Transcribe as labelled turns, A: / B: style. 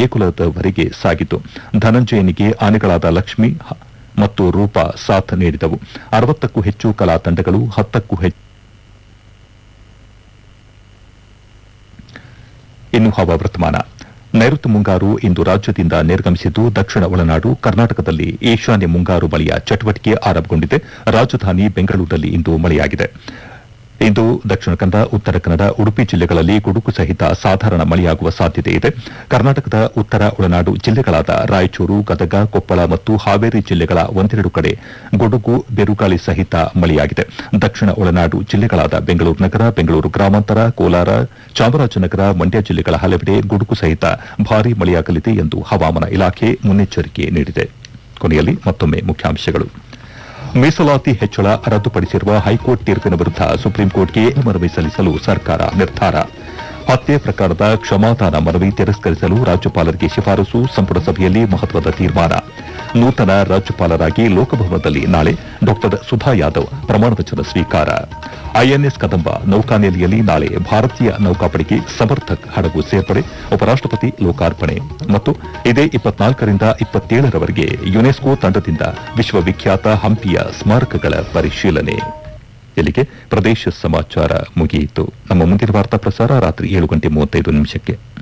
A: ದೇಗುಲದವರೆಗೆ ಸಾಗಿತು ಧನಂಜಯನಿಗೆ ಆನೆಗಳಾದ ಲಕ್ಷ್ಮಿ ಹ- ಮತ್ತು ರೂಪ ಸಾಥ್ ನೀಡಿದವು ಅರವತ್ತಕ್ಕೂ ಹೆಚ್ಚು ಕಲಾ ತಂಡಗಳು ಹತ್ತಕ್ಕೂ ಹೆಚ್ಚು ಇನ್ನು ಹವಾವರ್ತಮಾನ ನೈಋತ್ಯ ಮುಂಗಾರು ಇಂದು ರಾಜ್ಯದಿಂದ ನಿರ್ಗಮಿಸಿದ್ದು ದಕ್ಷಿಣ ಒಳನಾಡು ಕರ್ನಾಟಕದಲ್ಲಿ ಈಶಾನ್ಯ ಮುಂಗಾರು ಮಳೆಯ ಚಟುವಟಿಕೆ ಆರಂಭಗೊಂಡಿದೆ ರಾಜಧಾನಿ ಬೆಂಗಳೂರಿನಲ್ಲಿ ಇಂದು ಮಳೆಯಾಗಿದೆ ಇಂದು ದಕ್ಷಿಣ ಕನ್ನಡ ಉತ್ತರ ಕನ್ನಡ ಉಡುಪಿ ಜಿಲ್ಲೆಗಳಲ್ಲಿ ಗುಡುಗು ಸಹಿತ ಸಾಧಾರಣ ಮಳೆಯಾಗುವ ಸಾಧ್ಯತೆ ಇದೆ ಕರ್ನಾಟಕದ ಉತ್ತರ ಒಳನಾಡು ಜಿಲ್ಲೆಗಳಾದ ರಾಯಚೂರು ಗದಗ ಕೊಪ್ಪಳ ಮತ್ತು ಹಾವೇರಿ ಜಿಲ್ಲೆಗಳ ಒಂದೆರಡು ಕಡೆ ಗುಡುಗು ಬಿರುಗಾಳಿ ಸಹಿತ ಮಳೆಯಾಗಿದೆ ದಕ್ಷಿಣ ಒಳನಾಡು ಜಿಲ್ಲೆಗಳಾದ ಬೆಂಗಳೂರು ನಗರ ಬೆಂಗಳೂರು ಗ್ರಾಮಾಂತರ ಕೋಲಾರ ಚಾಮರಾಜನಗರ ಮಂಡ್ಯ ಜಿಲ್ಲೆಗಳ ಹಲವೆಡೆ ಗುಡುಗು ಸಹಿತ ಭಾರೀ ಮಳೆಯಾಗಲಿದೆ ಎಂದು ಹವಾಮಾನ ಇಲಾಖೆ ಮುನ್ನೆಚ್ಚರಿಕೆ ನೀಡಿದೆ ಕೊನೆಯಲ್ಲಿ ಮತ್ತೊಮ್ಮೆ ಮುಖ್ಯಾಂಶಗಳು ಮೀಸಲಾತಿ ಹೆಚ್ಚಳ ರದ್ದುಪಡಿಸಿರುವ ಹೈಕೋರ್ಟ್ ತೀರ್ಪಿನ ವಿರುದ್ಧ ಸುಪ್ರೀಂಕೋರ್ಟ್ಗೆ ಮನವಿ ಸಲ್ಲಿಸಲು ಸರ್ಕಾರ ನಿರ್ಧಾರ ಹತ್ಯೆ ಪ್ರಕರಣದ ಕ್ಷಮಾದಾನ ಮನವಿ ತಿರಸ್ಕರಿಸಲು ರಾಜ್ಯಪಾಲರಿಗೆ ಶಿಫಾರಸು ಸಂಪುಟ ಸಭೆಯಲ್ಲಿ ಮಹತ್ವದ ತೀರ್ಮಾನ ನೂತನ ರಾಜ್ಯಪಾಲರಾಗಿ ಲೋಕಭವನದಲ್ಲಿ ನಾಳೆ ಡಾ ಸುಧಾ ಯಾದವ್ ಪ್ರಮಾಣವಚನ ಸ್ವೀಕಾರ ಐಎನ್ಎಸ್ ಕದಂಬ ನೌಕಾನೆಲೆಯಲ್ಲಿ ನಾಳೆ ಭಾರತೀಯ ನೌಕಾಪಡೆಗೆ ಸಮರ್ಥಕ್ ಹಡಗು ಸೇರ್ಪಡೆ ಉಪರಾಷ್ಟಪತಿ ಲೋಕಾರ್ಪಣೆ ಮತ್ತು ಇದೇ ಇಪ್ಪತ್ನಾಲ್ಕರಿಂದ ಇಪ್ಪತ್ತೇಳರವರೆಗೆ ಯುನೆಸ್ಕೋ ತಂಡದಿಂದ ವಿಶ್ವವಿಖ್ಯಾತ ಹಂಪಿಯ ಸ್ಮಾರಕಗಳ ಪರಿಶೀಲನೆ ಇಲ್ಲಿಗೆ ಪ್ರದೇಶ ಸಮಾಚಾರ ಮುಗಿಯಿತು ನಮ್ಮ ಮುಂದಿನ ವಾರ್ತಾ ಪ್ರಸಾರ ರಾತ್ರಿ ಏಳು ಗಂಟೆ ಮೂವತ್ತೈದು ನಿಮಿಷಕ್ಕೆ